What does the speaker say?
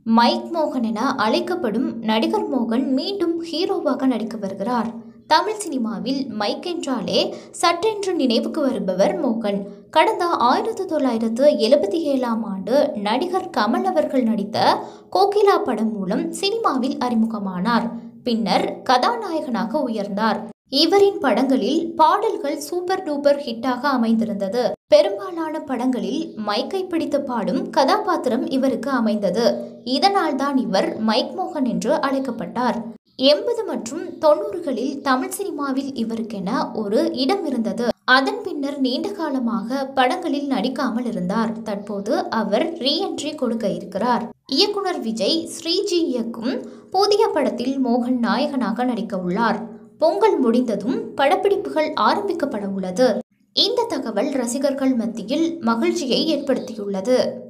mic மோகன் என அழைக்கப்படும் நடிகர் மோகன் மீண்டும் ஹீரோவாக நடிக்க வருகிறார் தமிழ் சினிமாவில் மைக் என்றாலே சட்டென்று நினைவுக்கு வருபவர் மோகன் கடந்த ஆயிரத்தி தொள்ளாயிரத்து எழுபத்தி ஏழாம் ஆண்டு நடிகர் கமல் அவர்கள் நடித்த கோகிலா படம் மூலம் சினிமாவில் அறிமுகமானார் பின்னர் கதாநாயகனாக உயர்ந்தார் இவரின் படங்களில் பாடல்கள் சூப்பர் டூப்பர் ஹிட்டாக அமைந்திருந்தது பெரும்பாலான படங்களில் மைக்கை பிடித்து பாடும் கதாபாத்திரம் இவருக்கு அமைந்தது இதனால்தான் இவர் மைக் மோகன் என்று அழைக்கப்பட்டார் எண்பது மற்றும் தொண்ணூறுகளில் தமிழ் சினிமாவில் இவருக்கென ஒரு இடம் இருந்தது அதன் பின்னர் நீண்ட காலமாக படங்களில் நடிக்காமல் இருந்தார் தற்போது அவர் ரீஎன்ட்ரி கொடுக்க இருக்கிறார் இயக்குனர் விஜய் ஸ்ரீஜி இயக்கும் புதிய படத்தில் மோகன் நாயகனாக நடிக்க உள்ளார் பொங்கல் முடிந்ததும் படப்பிடிப்புகள் ஆரம்பிக்கப்பட உள்ளது இந்த தகவல் ரசிகர்கள் மத்தியில் மகிழ்ச்சியை ஏற்படுத்தியுள்ளது